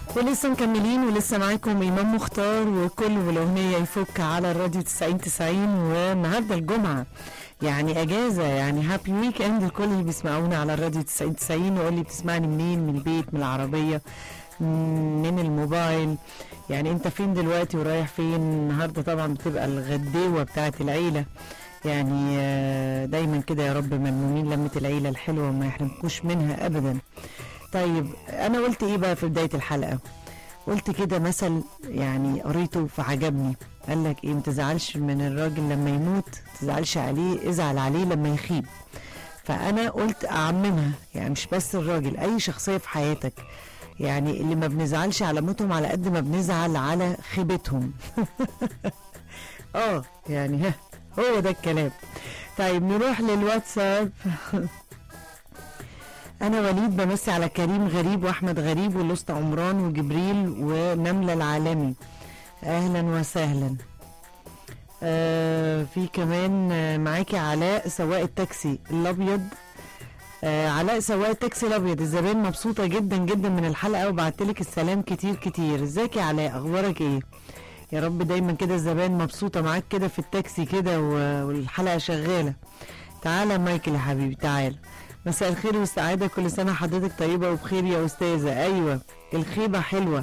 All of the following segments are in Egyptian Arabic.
ولسه مكملين ولسه معاكم إمام مختار وكل والأغنية يفك على الراديو 90 90 والنهارده الجمعة يعني أجازة يعني هابي ويك إند لكل اللي بيسمعونا على الراديو 90 90 وقول لي بتسمعني منين من البيت من العربية من الموبايل يعني أنت فين دلوقتي ورايح فين النهارده طبعا بتبقى الغديوة بتاعت العيلة يعني آه، دايما كده يا رب ممنونين لمة العيلة الحلوة وما يحرمكوش منها أبدا طيب انا قلت ايه بقى في بدايه الحلقه قلت كده مثل يعني قريته فعجبني قال لك ايه ما تزعلش من الراجل لما يموت ما تزعلش عليه ازعل عليه لما يخيب فانا قلت اعممها يعني مش بس الراجل اي شخصيه في حياتك يعني اللي ما بنزعلش على موتهم على قد ما بنزعل على خيبتهم اه يعني ها هو ده الكلام طيب نروح للواتساب انا وليد بمسي على كريم غريب واحمد غريب والاسطى عمران وجبريل ونمله العالمي اهلا وسهلا آه في كمان آه، معاكي علاء سواق التاكسي الابيض آه علاء سواق التاكسي الابيض الزبائن مبسوطه جدا جدا من الحلقه وبعتلك السلام كتير كتير ازيك يا علاء اخبارك ايه يا رب دايما كده الزبائن مبسوطه معاك كده في التاكسي كده و- والحلقه شغاله تعالى مايكل يا حبيبي تعالى مساء الخير والسعادة كل سنة حضرتك طيبة وبخير يا أستاذة أيوة الخيبة حلوة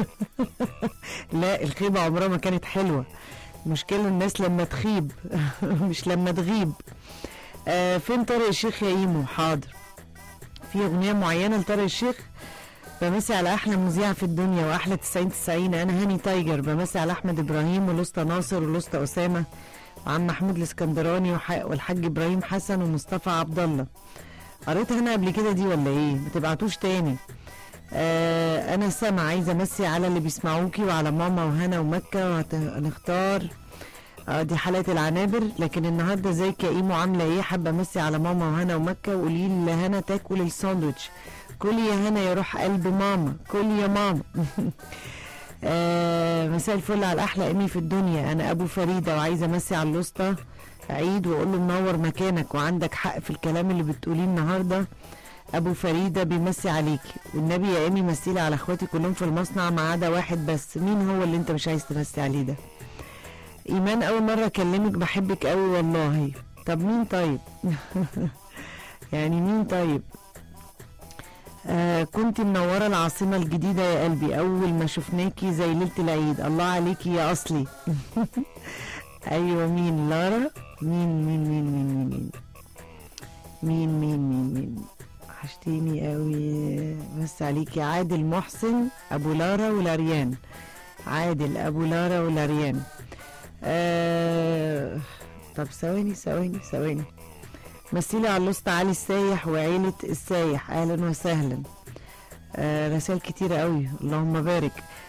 لا الخيبة عمرها ما كانت حلوة المشكلة الناس لما تخيب مش لما تغيب آه فين طارق الشيخ يا إيمو حاضر في أغنية معينة لطارق الشيخ بمسي على أحلى مذيعة في الدنيا وأحلى 90 90 أنا هاني تايجر بمسي على أحمد إبراهيم والأسطى ناصر والأسطى أسامة وعم محمود الاسكندراني وح- والحاج إبراهيم حسن ومصطفى عبد الله قريتها انا قبل كده دي ولا ايه ما تبعتوش تاني آه انا سما عايزه امسي على اللي بيسمعوكي وعلى ماما وهنا ومكه وهنختار آه دي حلقه العنابر لكن النهارده ازيك يا ايمو عامله ايه حابه امسي على ماما وهنا ومكه وقولي لي لهنا تاكل الساندوتش كلي يا هنا يا روح قلب ماما كلي يا ماما آه مساء الفل على الاحلى امي في الدنيا انا ابو فريده وعايزه امسي على الوسطى عيد واقول له منور مكانك وعندك حق في الكلام اللي بتقوليه النهارده ابو فريده بيمسي عليكي والنبي يا امي مسيلي على اخواتي كلهم في المصنع ما عدا واحد بس مين هو اللي انت مش عايز تمسي عليه ده ايمان اول مره اكلمك بحبك قوي والله طب مين طيب يعني مين طيب آه كنت منورة العاصمة الجديدة يا قلبي أول ما شفناكي زي ليلة العيد الله عليكي يا أصلي أيوة مين لارا مين مين مين مين مين مين مين مين مين مين وحشتيني قوي بس عليكي عادل محسن أبو لارا ولاريان عادل أبو لارا ولاريان آه طب ثواني ثواني ثواني مثيلي على الوسطى علي السايح وعيلة السايح أهلا وسهلا آه رسائل كتيرة قوي اللهم بارك